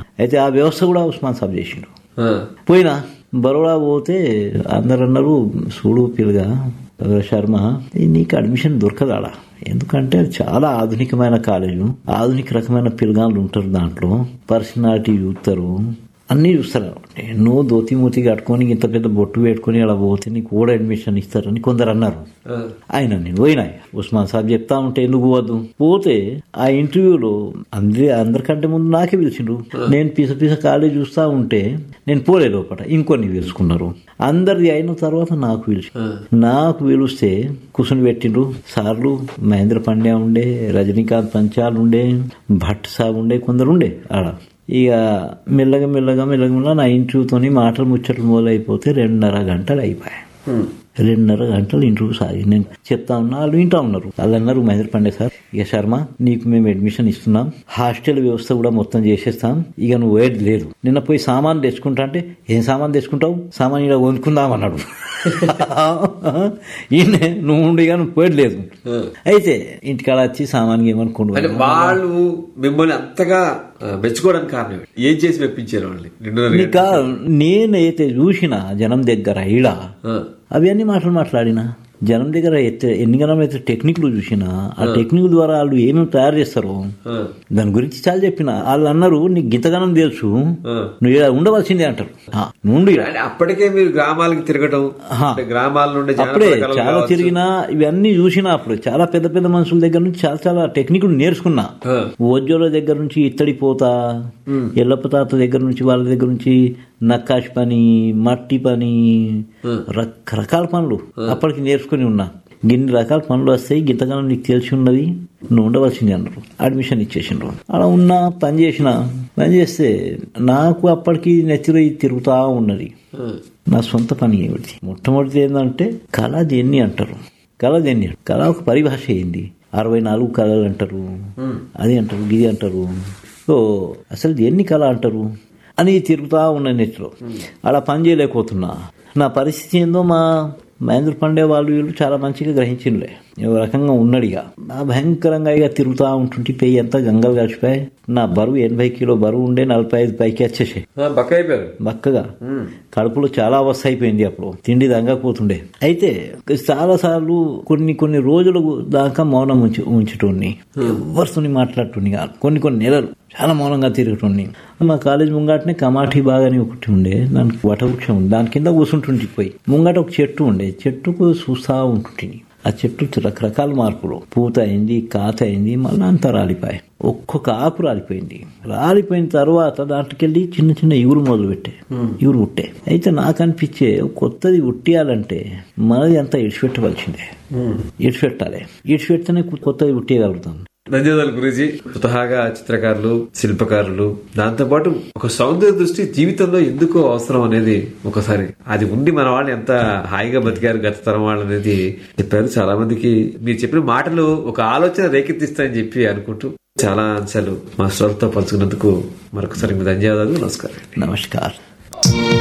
అయితే ఆ వ్యవస్థ కూడా ఉస్మాన్ సాబ్ చేసిండు ఆ, పోయినా బరోడా పోతే అందరు అన్నారు చూడు పిల్లగా శర్మ ఈ నీకు అడ్మిషన్ దొరకదాడ ఎందుకంటే అది చాలా ఆధునికమైన కాలేజు ఆధునిక రకమైన పిల్లగాళ్ళు ఉంటారు దాంట్లో పర్సనాలిటీ చూస్తారు అన్నీ చూస్తారు ఎన్నో దోతి మూతి కట్టుకొని ఇంత పెద్ద బొట్టు పెట్టుకొని అలా పోతే నీకు కూడా అడ్మిషన్ ఇస్తారని కొందరు అన్నారు ఆ, ఆయన నేను పోయినా ఉస్మాన్ సాబ్ చెప్తా ఉంటే ఎందుకు పోవద్దు పోతే ఆ ఇంటర్వ్యూలో అందరి అందరికంటే ముందు నాకే పిలిచిండ్రు నేను పీస పీస కాలేజ్ చూస్తా ఉంటే నేను పోలే లోపల ఇంకొన్ని పిలుచుకున్నారు అందరిది అయిన తర్వాత నాకు పిలిచి నాకు పిలిస్తే కూర్చుని పెట్టిండ్రు సార్లు మహేంద్ర పాండ్యా ఉండే రజనీకాంత్ పంచాల్ ఉండే భట్ సాబ్ ఉండే కొందరు ఉండే ఆడ ఇక మెల్లగా మెల్లగా మెల్లగా మెల్లగా నా ఇంటర్వ్యూతోని మాటలు ముచ్చట్లు మొదలైపోతే రెండున్నర గంటలు అయిపోయాయి ఉమ్, రెండున్నర గంటలు ఇంటర్వ్యూ సాగి నేను చెప్తా ఉన్నా వాళ్ళు వింటా ఉన్నారు వాళ్ళు అన్నారు మహేంద్ర పాండే సార్ ఇక శర్మ నీకు మేము అడ్మిషన్ ఇస్తున్నాం హాస్టల్ వ్యవస్థ కూడా మొత్తం చేసేస్తాం ఇక నువ్వు వేడి లేదు నిన్న పోయి సామాన్ తెచ్చుకుంటా అంటే ఏం సామాన్ తెచ్చుకుంటావు సామాన్ ఇలా వండుకుందాం అన్నాడు ఈయన నువ్వు ఉండి ఇక నువ్వు పోయేది లేదు ఆ. అయితే ఇంటికాడ వచ్చి సామాన్ ఏమనుకోండు అంటే వాళ్ళు మిమ్మల్ని అంతగా ఆ, మెచ్చుకోవడానికి కారణం ఏంటి? ఏం చేసి మెప్పించారు వాళ్ళని రెండున్నర నీక నేనైతే చూసిన జనం దగ్గర ఈడ ఆ, అవన్నీ మాటలు మాట్లాడినా జనం దగ్గర ఎత్తే ఎన్ని గణం అయితే టెక్నిక్లు చూసినా ఆ టెక్నిక్ ద్వారా వాళ్ళు ఏమేమి తయారు చేస్తారో ఆ, దాని గురించి చాలా చెప్పిన వాళ్ళు అన్నారు నీకు గింతగానం తెలుసు ఆ. నువ్వు ఇలా ఉండవలసిందే అంటారు ఆ, నువ్వు ఉండు ఈడ. అంటే అప్పటికే మీరు గ్రామాలకు తిరగటం ఆహా. అంటే గ్రామాల నుండి అప్పుడే జానపద కళలు చాలా కావచ్చు. తిరిగినా ఇవన్నీ చూసినా అప్పుడు చాలా పెద్ద పెద్ద మనుషుల దగ్గర నుంచి చాలా చాలా టెక్నిక్లు నేర్చుకున్నా ఆ. ఓజోల దగ్గర నుంచి ఇత్తడి పోత ఎల్లప్ప తాత దగ్గర నుంచి వాళ్ళ దగ్గర నుంచి నక్కాష్ పని మట్టి పని రకరకాల పనులు అప్పటికి నేర్చుకుని ఉన్నా గిన్ని రకాల పనులు వస్తాయి గింతగానం నీకు తెలిసి ఉన్నది నువ్వు ఉండవలసింది అన్నారు అడ్మిషన్ ఇచ్చేసిండ్రు అలా ఉన్నా పని చేసిన పని చేస్తే నాకు అప్పటికి నెత్తిలో ఇది తిరుగుతా ఉన్నది ఆ, నా సొంత పని ఏమిటి మొట్టమొదటి ఏంటంటే కళ దేన్ని అంటారు కళ దేన్ని అంటారు? కళ ఒక పరిభాష ఏంది అరవై నాలుగు కళలు అంటారు అది అంటారు గిది అంటారు సో అసలు దేన్ని కళ అంటారు అని తిరుగుతా ఉన్న నెట్లో అలా పని చేయలేకపోతున్నా నా పరిస్థితి ఏందో మా మహేంద్ర పాండే వాళ్ళు వీళ్ళు చాలా మంచిగా గ్రహించిండ్లే ఓ రకంగా ఉన్నడిగా నా భయంకరంగా ఇక తిరుగుతా ఉంటుంటే పెయ్యి అంతా గంగలు కలిసిపోయి నా బరువు ఎనభై కిలో బరువు ఉండే నలభై ఐదు పైకి వచ్చేసాయి ఆ, బక్క అయిపోయారు బక్కగా కడుపులో చాలా అవస్థ అయిపోయింది అప్పుడు తిండి దంగకపోతుండే అయితే చాలా సార్లు కొన్ని కొన్ని రోజులు దాకా మౌనం ఉంచి ఉంచుటోని ఎవరితోని మాట్లాడుతుండే కాదు కొన్ని కొన్ని నెలలు చాలా మౌనంగా తిరుగుతుండే మా కాలేజ్ ముంగటనే కమాఠీ బాగాని ఒకటి ఉండే దానికి వటవృక్షం ఉంది దాని కింద కూర్చుంటుంటే పోయి ముంగట ఒక చెట్టు ఉండే చెట్టుకు చూస్తా ఉంటుంటిని ఆ చెట్టు రకరకాల మార్పులు పూత అయింది కాత అయింది మళ్ళీ అంతా రాలిపోయి ఒక్కొక్క ఆకు రాలిపోయింది రాలిపోయిన తర్వాత దాంట్లోకెళ్ళి చిన్న చిన్న ఇగురు మొదలు పెట్టే ఇగురు ఉట్టే అయితే నాకు అనిపించే కొత్తది ఉట్టియాలంటే మనది అంతా ఇడిచిపెట్టవలసిందే ఇడిచిపెట్టాలి ఇడిచిపెడితేనే కొత్తది ఉట్టేయగలుగుతాం ధన్యవాదాలు గురుజీ స్వతహాగా చిత్రకారులు శిల్పకారులు దాంతోపాటు ఒక సౌందర్య దృష్టి జీవితంలో ఎందుకు అవసరం అనేది ఒకసారి అది ఉండి మన వాళ్ళు ఎంత హాయిగా బతికారు గత తరం వాళ్ళు అనేది చెప్పారు చాలా మందికి మీరు చెప్పిన మాటలు ఒక ఆలోచన రేకెత్తిస్తాయని చెప్పి అనుకుంటూ చాలా అంశాలు మా శ్రోతతో పంచుకున్నందుకు మరొకసారి మీ ధన్యవాదాలు నమస్కారం నమస్కారం